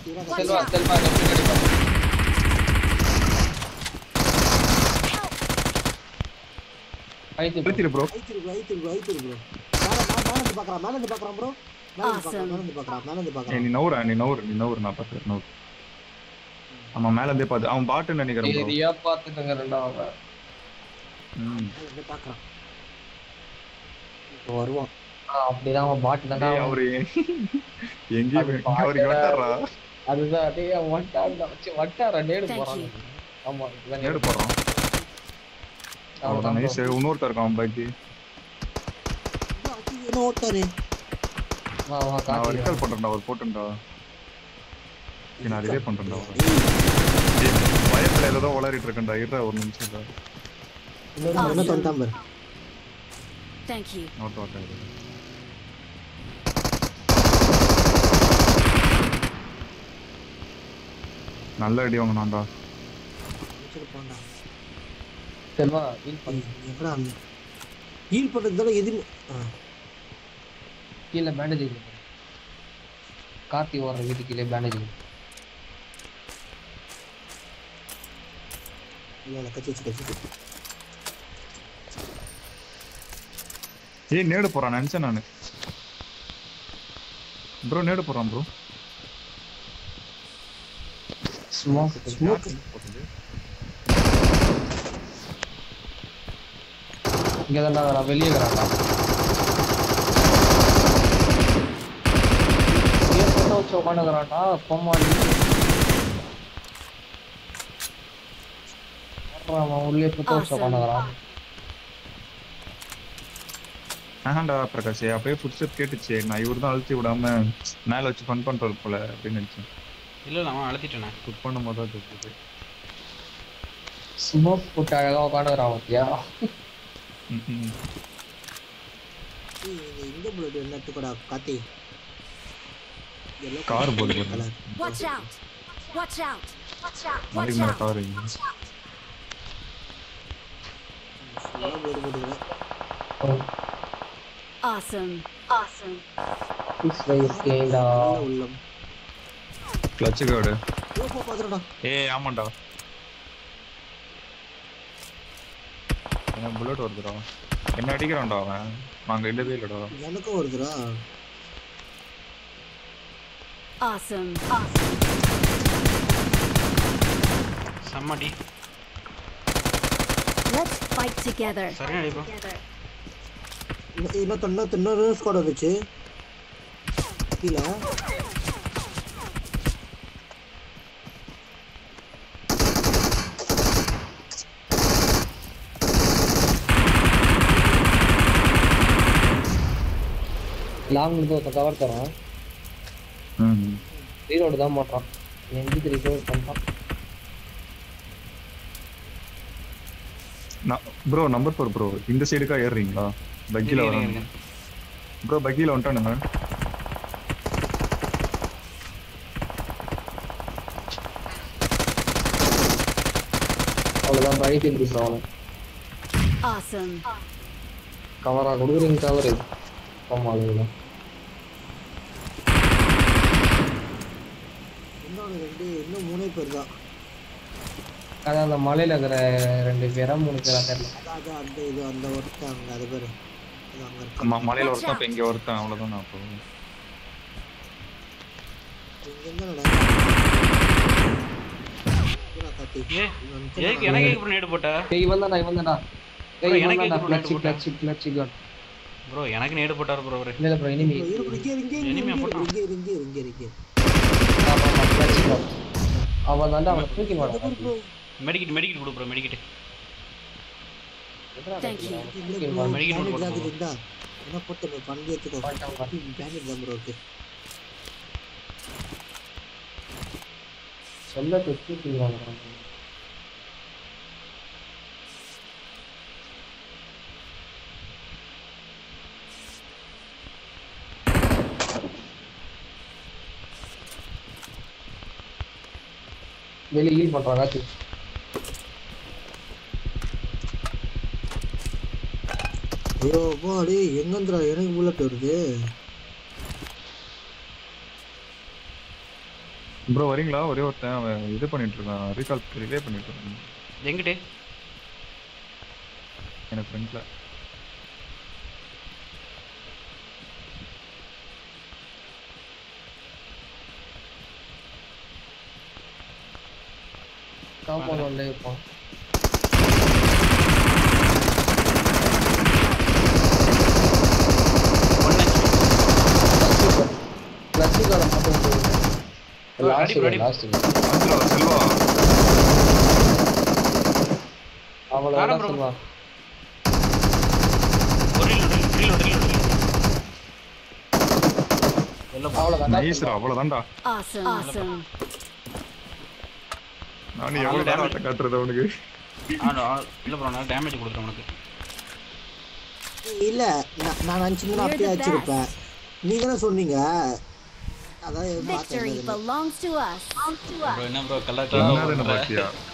Watch Selva out! Selva இந்த பின்னாடி பாரு. அழுத்தி போ. அழுத்திரு ப்ரோ ஐத்திரு ப்ரோ ஐத்திரு ப்ரோ ஐத்திரு ப்ரோ மேல மேல மேல இருந்து பார்க்கறான் மேல இருந்து பார்க்கறான் ப்ரோ மேல இருந்து பார்க்கறான் மேல இருந்து பார்க்கறான் மேல இருந்து ஏய், பார்க்கறான் நீ நவுற நீ நவுறு நீ நவுறு நான் பார்த்து நவுறு ஆமா மேல இருந்தே பார்த்து அவன் பாட்டுன்னு நினைக்கிறேன் bro. சரியா பாத்துக்கங்க ரெண்டாவது ம் மேல இருந்து பார்க்கறான் இப்போ வருவான் ஆ, அப்படிதான் அவன் பாட்டு தானே டேய், அவரு எங்கேயும் அது அவருக்கு வட்டாரா அதுதான் டேய் அவன் வட்டாரா வச்சு வட்டாரா நேடு Thank போறான் you. ஆமா இவன் நேடு போடுறான் அவ்வளவுதான் நைஸ் இன்னொருத்தர் இருக்கான் அவன் பாக்கி என்ன ஓட்டாரு வா வா நான் காட்டு ரெக்கால் பண்றேன்டா அவர் போட்டுண்டா நான் ரிலே பண்றேன்டா அவரை. ஏய், ஏய், பயத்துல ஏதோ உளறிட்டு இருக்கேன்டா இருடா ஒரு நிமிஷம் இருடா. இன்னொரு என்ன தொண்டாம் பாரு Thank you. நோட்டு வாட்டா நல்ல அடி வாங்கினான்டா சரி போண்டா செல்வா ஹீல் பண்ணு எப்படா ஹீல் பண்றதுனால எதுவுமே ஆ, கீழே பேண்டேஜ் இருக்கு கார்த்தி ஓடுற வீட்டு கீழே பேண்டேஜ் இருக்கு இல்ல இல்ல கச்சிச்சு கச்சிச்சு ஏய் நேடு போறான் நினைச்சேன் நானு ப்ரோ நேடு போறான் ப்ரோ ஸ்மோக் ஸ்மோக் இங்க தான் வரா வெளியே வராடா ஏன் போட்டோ வச்சு உட்காந்துக்கிறான்டா பொம்மாடி அவன் உள்ளே போட்டோ வச்சு Awesome. உட்காந்துக்கிறான் ஆஹாண்டா பிரகாஷ் அப்பயே ஃபுட் ஸ்டெப் கேட்டுச்சு நான் இவர் தான் அழுத்தி விடாம மேல வச்சு ஃபன் பண்றது போல அப்படின்னு நினைச்சேன் இல்ல இல்ல அவன் அழுத்திட்டானே குக் பண்ணும் போது தான் தெரிஞ்சது ஸ்மோக் போட்டு அழகா உட்காந்துக்கிறான் பாத்தியா ம், ம். ஏய், இது இந்த புல்லட் என்ன எடுத்துக்கடா காத்தி Yellow Car color. bullet. Color. Watch out! Watch out! Watch out! மாறி Watch மேல out! கார் Full ஆ போடு போட்டுக்கிறேன். Awesome! Awesome! பீஸ் இருக்கேன்டா நல்ல உள்ளம் கிளச்சு கார்டு ஓ, போ, பாத்துடா. ஏய் ஆமாண்டா என்ன புல்லட் வருதுடா என்ன அடிக்கிறான்டா அவன் நாங்க இல்லவே இல்லடா எனக்கும் வருதுடா Awesome! செம்மடி Let's fight together. சரியா அடிப்பா இன்னும் இன்னும் இன்னும் இன்னொரு ஸ்குவாட் வந்துச்சு கீழே லாங் இருந்து ஒருத்தன் கவர் தரான் ம் ரீலோடு தான் மாட்டான் எங்கிட்டு ரீலோட் பண்ணிட்டான் ப்ரோ நம்பர் ஃபோர் ப்ரோ இந்த சைடுக்கா ஏறுறீங்களா பக்கில இருங்க, வராங்க இருங்க. ப்ரோ பக்கில வந்துட்டானுங்க அவ்வளோதான் ரைட் இருக்கு ப்ராப்ளம் Awesome! கவரா கொடுக்குறீங்க கவர் ஆமாம் அதுதான் இன்னொரு ரெண்டு இன்னும் மூணே பேர் தான் அதான் அந்த மலையில இருக்கிற ரெண்டு பேரா மூணு பேரா தெரியல அதான் அதான் அந்த இது அந்த ஒருத்தன் அங்க அது பேரு அது அங்க இருக்க ம- மலையில ஒருத்தன் இப்ப இங்க ஒருத்தன் அவ்வளவுதான் நான் அப்போ இங்க இருந்தா நடக்கும் காத்தி ஏ இவன் ஏக்கு எனக்கு அப்புறம் நேடு போட்ட ஏய் இவன் தான்டா இவன் தான்டா Bro, ஏய் எனக்கு இவன் தான்டா எதுக்கு கிளட்சி போட்டா? கிளட்சி கிளட்சி கன் ப்ரோ எனக்கு நேடு போட்டாரு ப்ரோ அவரு இல்ல இல்ல ப்ரோ இனிமே இரு, இரு, இங்கே இரு, இங்கே இரு, Enemy இங்கே இரு, போட்டான். இங்கே இரு, இங்கே இரு, இங்கே இரு, இங்கே இரு. ஆமா ஆமா கிளட்சி கன் அவன் தான்டா அவனை தூக்கி அது மாட்டான் பாரு bro, மெடிக்கிட் மெடிக்கிட் கொடு ப்ரோ மெடிக்கிட் Thank you. இல்ல bro, Medical bandage போட்டு ஆகுது போ. இந்தா. என்ன போட்டு நீ பண்ணி எடுத்துக்கோ. வாங்கிட்டான், வாங்கிட்டான். bandage தான் bro இருக்கு. சொல்ல தூக்கி வாங்குறான் வெளியே ஹீல் பண்றான் காத்தி ஐயோ, அப்பா, டேய், எங்கேருந்துடா எனக்கு bullet வருது? ப்ரோ வரீங்களா ஒரே ஒருத்தன் அவன் இது பண்ணிட்டு இருக்கான் ரீகால் ரிலே பண்ணிட்டு இருக்கான் எங்கிட்டு எனக்கு ஃப்ரெண்ட்ல காம்பவுண்ட் உள்ளே இருப்பான் ஒன்று கிளச்சி கார்டை மட்டும் Bro, last ready, ready. Last வந்துடா செல்வா அவ்வளோ காரம் bro. சொல்லுவா ஒரு ரீல் ரீல் ரீல் ரீல் எல்லாம் அவ்வளோதான் நைஸ்ரா அவ்வளவுதான்டா Awesome. Awesome. நான் எவ்வளவு நேரம் ஆட்டம் காட்டுறது அவனுக்கு இல்லை ப்ரோ நான் டேமேஜ் கொடுத்துறேன் உனக்கு இல்ல நான் நான் நினைச்சிருந்தா You're அப்படியே the அடிச்சிருப்பேன் நீங்க தானே சொன்னீங்க அதான் Victory பார்த்தேன் belongs to us. ப்ரோ என்ன ப்ரோ கலர் என்னதுன்னு கலர் பாத்தியா